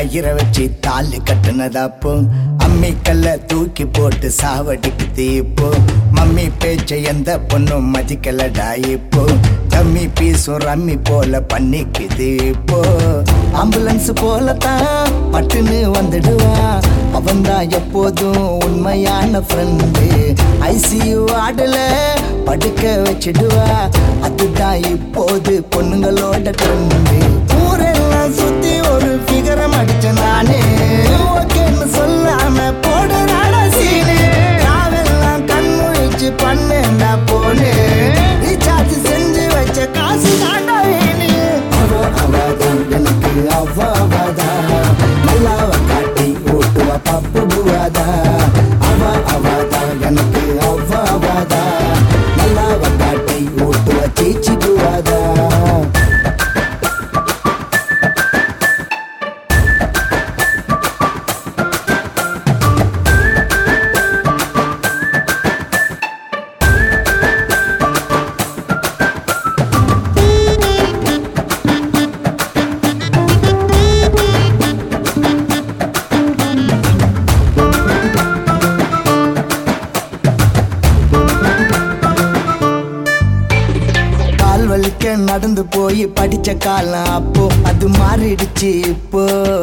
கயிறை வச்சு தாலி கட்டுனதாப்போ அம்மிக்கல்ல தூக்கி போட்டு சாவடிக்குது இப்போ மம்மி பேச்ச எந்த பொண்ணும் மதிக்கலடா இப்போ டம்மி பீஸும் ரம்மி போல பண்ணிக்குது இப்போ ஆம்புலன்ஸ் போலத்தான் பட்டுன்னு வந்துடுவா அவன்தான் எப்போதும் உண்மையான ஃப்ரெண்டு ஐசியூ ஆடல படுக்க வச்சிடுவா அதுதான் இப்போது பொண்ணுங்களோட ட்ரெண்டு ஊரெல்லாம் சுத்தி ஒரு ஃபிகரம் அடிச்ச நானே ஓகேன்னு சொல்லாம போடுறாட சீனு நாவெல்லாம் கண் முழிச்சு பண்ணேன்டா போனே ரீசார்ஜ் செஞ்சு வச்ச காசு தாண்டா வேணு அவ அவதான் எனக்கு அவ அவதான் நல்லாவ காட்டி ஓட்டுவா பப்பு புவாதா அவ அவதான் எனக்கு அவ அவதா நல்லாவ காட்டி ஓட்டுவா சீச்சி புவாதா கால் வலிக்க நடந்து போய் படிச்ச காலம் அப்போ அது மாறிடுச்சு இப்போ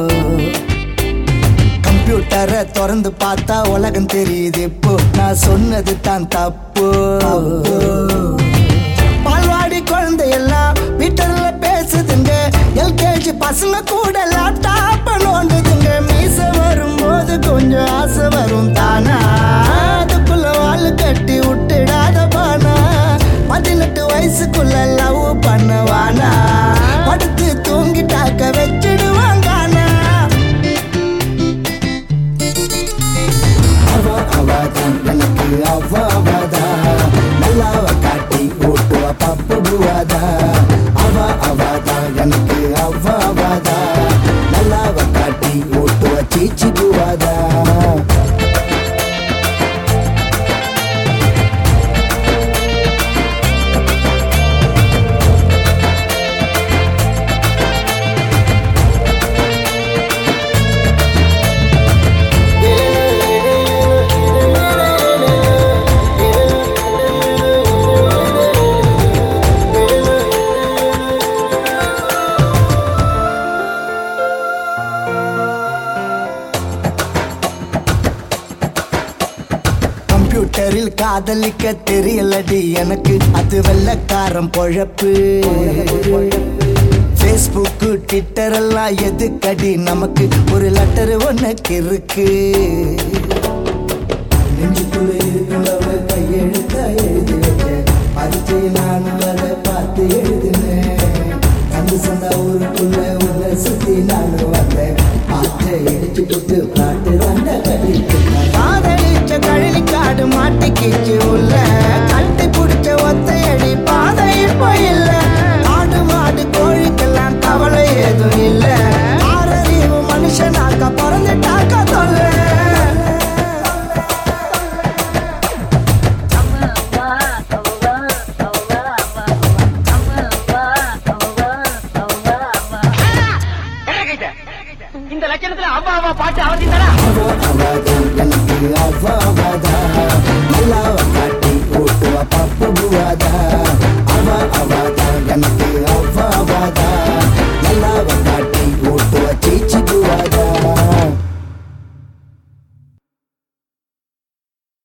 கம்ப்யூட்டரை திறந்து பார்த்தா உலகம் தெரியுது இப்போ நான் சொன்னது தான் தப்பு பால்வாடி குழந்தை எல்லாம் வீட்டர்ல பேசுதுங்க எல்கேஜி பசங்க கூட லேப்டாப் நோண்டுதுங்க மீச வரும்போது கொஞ்சம் ஆசை வரும் தானா அதுக்குள்ள வாழு கட்டி விட்டுடாத பானா பதினெட்டு வயசுக்குள்ள லவ் பண்ணுவானா படுத்து தூங்கிட்டாக்க வச்சிடுவாங்கானா அவ அவதான் எனக்கு அவ அவதா நல்லாவ காட்டி ஓட்டுவா பப்பு புவாதா அவ அவதா எனக்கு அவ அவதா நல்லாவ காட்டி ஓட்டுவா சீச்சி புவாதா கம்ப்யூட்டரில் காதலிக்க தெரியலடி எனக்கு அது வெள்ளக்காரன் பொழப்பு ஃபேஸ்புக்கு ட்விட்டர் எல்லாம் எதுக்கடி நமக்கு ஒரு லெட்டர் ஒன்னுக்கு இருக்கு நெஞ்சுக்குள்ள இருக்கிறவ கையெழுத்த எழுதி வச்சேன் பரிச்சை நானும் அதை பார்த்து எழுதினேன் கண்டு சொந்த ஊருக்குள்ள உள்ள சுத்தி நானும் வந்தேன் ஆற்றை இடிச்சு போட்டு பாட்டு தாண்ட கட்டிட்டு காதலிச்ச கழனி காடு மாட்டிக்கிச்சு உள்ள கட்டி பிடிச்ச ஒத்தையடி பாதை இப்போ இல்ல ஆடு மாடு கோழிக்கெல்லாம் கவலை ஏதும் இல்ல ஆறறிவு மனுஷனாக்க பிறந்துட்டாக்க தொல்ல இந்த லட்சணத்துல அவ்வா அவ்வா பாட்டு அவசியம் தானே அவதான் எனக்கு அவ அவதா நல்லாவ காட்டி ஓட்டுவா பப்பு புவாதா அவ அவதா எனக்கு அவ அவதா